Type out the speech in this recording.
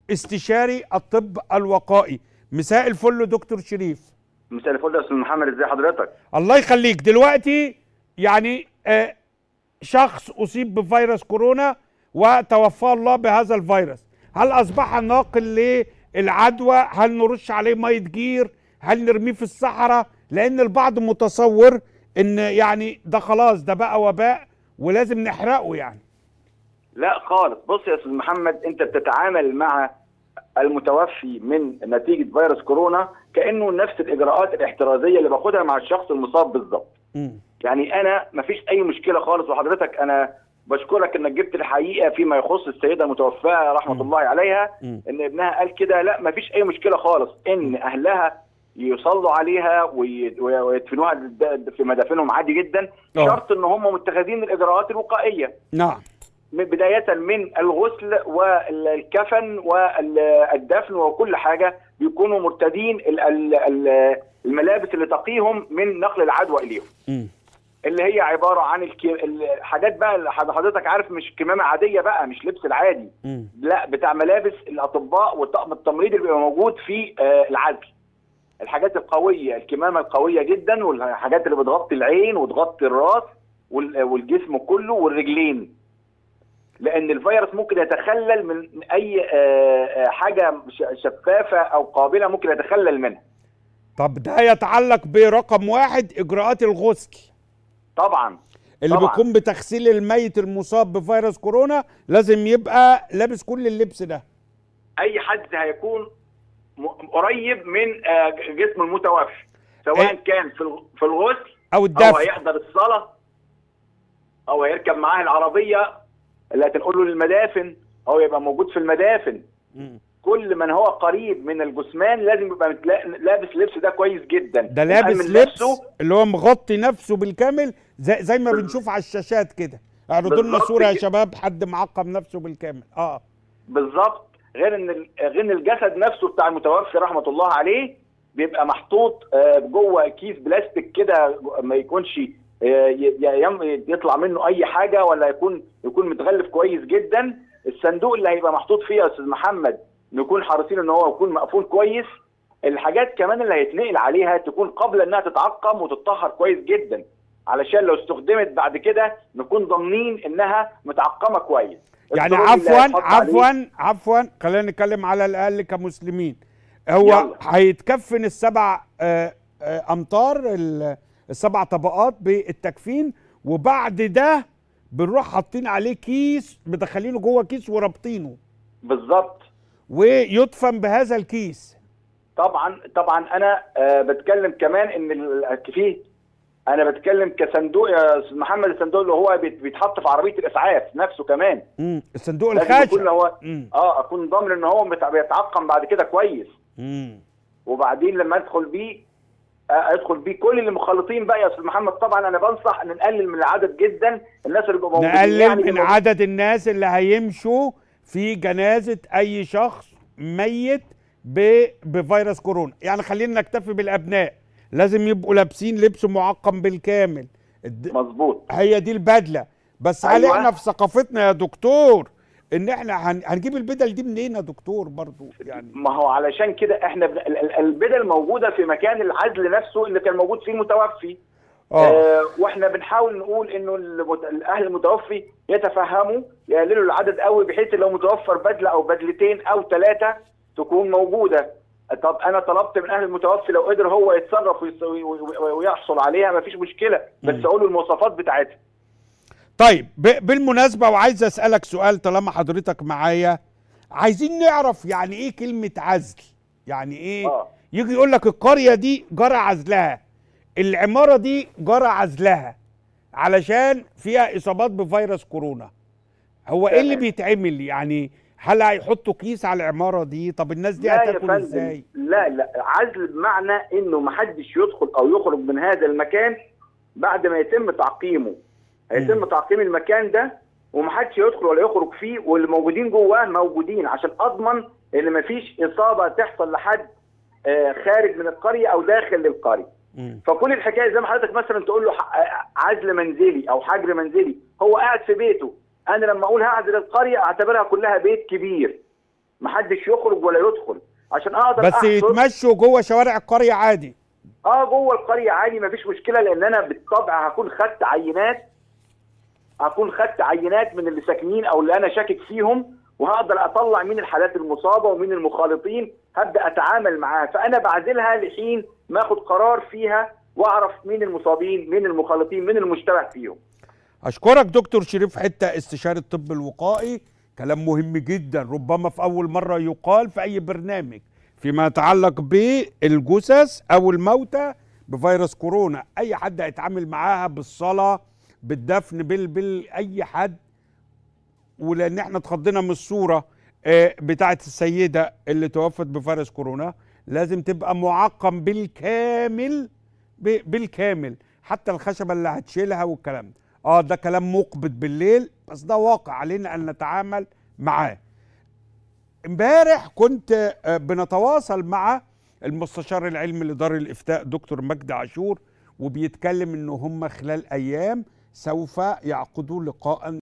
استشاري الطب الوقائي مساء الفل دكتور شريف مساء الفل يا استاذ محمد ازي حضرتك الله يخليك دلوقتي يعني آه شخص اصيب بفيروس كورونا وتوفاه الله بهذا الفيروس هل اصبح ناقل للعدوى هل نرش عليه ميه جير هل نرميه في الصحراء لان البعض متصور ان يعني ده خلاص ده بقى وباء ولازم نحرقه يعني لا خالص بص يا استاذ محمد انت بتتعامل مع المتوفي من نتيجه فيروس كورونا كانه نفس الاجراءات الاحترازيه اللي باخدها مع الشخص المصاب بالظبط مم. يعني انا مفيش اي مشكله خالص وحضرتك انا بشكرك انك جبت الحقيقه فيما يخص السيده المتوفاه رحمه مم. الله عليها مم. ان ابنها قال كده لا مفيش اي مشكله خالص ان اهلها يصلوا عليها وي- وي- ويدفنوها د- في مدافنهم عادي جدا آه. شرط ان هم متخذين الاجراءات الوقائيه نعم من- بداية من الغسل والكفن والدفن وكل حاجة بيكونوا مرتدين ال- ال- ال- الملابس اللي تقيهم من نقل العدوى إليهم مم. اللي هي عبارة عن الكي... الحاجات بقى اللي حض- حضرتك عارف مش كمامة عادية بقى مش لبس العادي مم. لا بتاع ملابس الأطباء والطاقم التمريضي اللي بيبقى موجود في آه، العزل الحاجات القوية الكمامة القوية جدا والحاجات اللي بتغطي العين وتغطي الراس وال- والجسم كله والرجلين لان الفيروس ممكن يتخلل من اي آه، آه، حاجه ش- شفافه او قابله ممكن يتخلل منها طب ده يتعلق برقم واحد اجراءات الغسل طبعا اللي طبعاً. بيكون بتغسيل الميت المصاب بفيروس كورونا لازم يبقى لابس كل اللبس ده اي حد هيكون م- قريب من آه، جسم المتوفي سواء إيه؟ كان في الغ- في الغسل او او الدفن هيحضر الصلاه او هيركب معاه العربيه اللي هتنقله للمدافن او يبقى موجود في المدافن مم. كل من هو قريب من الجثمان لازم يبقى متلا- لابس لبس ده كويس جدا ده لابس يأمن لبس نفسه اللي هو مغطي نفسه بالكامل زي, زي ما بنشوف على الشاشات كده اعرضوا لنا بالظبط صوره يا كده. شباب حد معقم نفسه بالكامل اه بالظبط غير ان ال- غير ان الجسد نفسه بتاع المتوفي رحمه الله عليه بيبقى محطوط آه، جوه كيس بلاستيك كده ما يكونش آه، ي- ي- يم- يطلع منه اي حاجه ولا يكون يكون متغلف كويس جدا الصندوق اللي هيبقى محطوط فيه يا استاذ محمد نكون حريصين ان هو يكون مقفول كويس الحاجات كمان اللي هيتنقل عليها تكون قبل انها تتعقم وتتطهر كويس جدا علشان لو استخدمت بعد كده نكون ضامنين انها متعقمه كويس يعني السرور اللي عفوا هيتحط عليه- عفوا عفوا خلينا نتكلم على الاقل كمسلمين هو يلا. هيتكفن السبع آه، آه، امتار ال- السبع طبقات بالتكفين وبعد ده بنروح حاطين عليه كيس مدخلينه جوه كيس ورابطينه بالظبط ويدفن بهذا الكيس طبعا طبعا انا آه بتكلم كمان ان ال- فيه انا بتكلم كصندوق يا استاذ محمد الصندوق اللي هو بيت- بيتحط في عربيه الاسعاف نفسه كمان مم. الصندوق لازم يكون الخاشع هو مم. اه اكون ضامن ان هو بيتع- بيتعقم بعد كده كويس مم. وبعدين لما ادخل بيه آه، ادخل بيه كل اللي مخلطين بقى يا استاذ محمد طبعا انا بنصح ان نقلل من العدد جدا الناس اللي بيبقوا موجودين نقلل يعني من بيبقوا- عدد الناس اللي هيمشوا في جنازة أي شخص ميت ب- بفيروس كورونا يعني خلينا نكتفي بالأبناء لازم يبقوا لابسين لبس معقم بالكامل الد- مظبوط هي دي البدلة بس هل أيوة. احنا في ثقافتنا يا دكتور ان احنا هن- هنجيب البدل دي منين يا دكتور برضو يعني ما هو علشان كده احنا بن- ال- ال- البدل موجوده في مكان العزل نفسه اللي كان موجود فيه المتوفي اه آه واحنا بنحاول نقول انه المت... الاهل المتوفي يتفهموا يقللوا العدد قوي بحيث لو متوفر بدله او بدلتين او ثلاثه تكون موجوده طب انا طلبت من اهل المتوفي لو قدر هو يتصرف ويص- وي- وي- ويحصل عليها مفيش مشكله بس مم. اقول له المواصفات بتاعتها طيب ب- بالمناسبة وعايز أسألك سؤال طالما حضرتك معايا عايزين نعرف يعني إيه كلمة عزل يعني إيه اه يجي يقول لك القرية دي جرى عزلها العمارة دي جرى عزلها علشان فيها إصابات بفيروس كورونا هو إيه اللي تمام. بيتعمل يعني هل هيحطوا كيس على العمارة دي طب الناس دي لا يا هتاكل فندم إزاي لا لا عزل بمعنى انه محدش يدخل او يخرج من هذا المكان بعد ما يتم تعقيمه هيتم مم. تعقيم المكان ده ومحدش يدخل ولا يخرج فيه واللي موجودين جواه موجودين عشان اضمن ان مفيش اصابه تحصل لحد آه، خارج من القريه او داخل للقريه مم. فكل الحكايه زي ما حضرتك مثلا تقول له ح- عزل منزلي او حجر منزلي هو قاعد في بيته انا لما اقول هعزل القريه اعتبرها كلها بيت كبير محدش يخرج ولا يدخل عشان اقدر بس أحصر- يتمشوا جوه شوارع القريه عادي اه جوه القريه عادي مفيش مشكله لان انا بالطبع هكون خدت عينات هكون خدت عينات من اللي ساكنين او اللي انا شاكك فيهم وهقدر اطلع مين الحالات المصابه ومين المخالطين هبدا اتعامل معاها فانا بعزلها لحين ما اخد قرار فيها واعرف مين المصابين مين المخالطين مين المشتبه فيهم اشكرك دكتور شريف حته استشاري الطب الوقائي كلام مهم جدا ربما في اول مره يقال في اي برنامج فيما يتعلق بالجثث او الموتى بفيروس كورونا اي حد هيتعامل معاها بالصلاه بالدفن بال, بال اي حد ولان احنا اتخضينا من الصوره آه، بتاعت السيده اللي توفت بفيروس كورونا لازم تبقى معقم بالكامل ب- بالكامل حتى الخشبه اللي هتشيلها والكلام ده اه ده كلام مقبض بالليل بس ده واقع علينا ان نتعامل معاه امبارح كنت آه، بنتواصل مع المستشار العلمي لدار الافتاء دكتور مجدي عاشور وبيتكلم ان هم خلال ايام سوف يعقدوا لقاء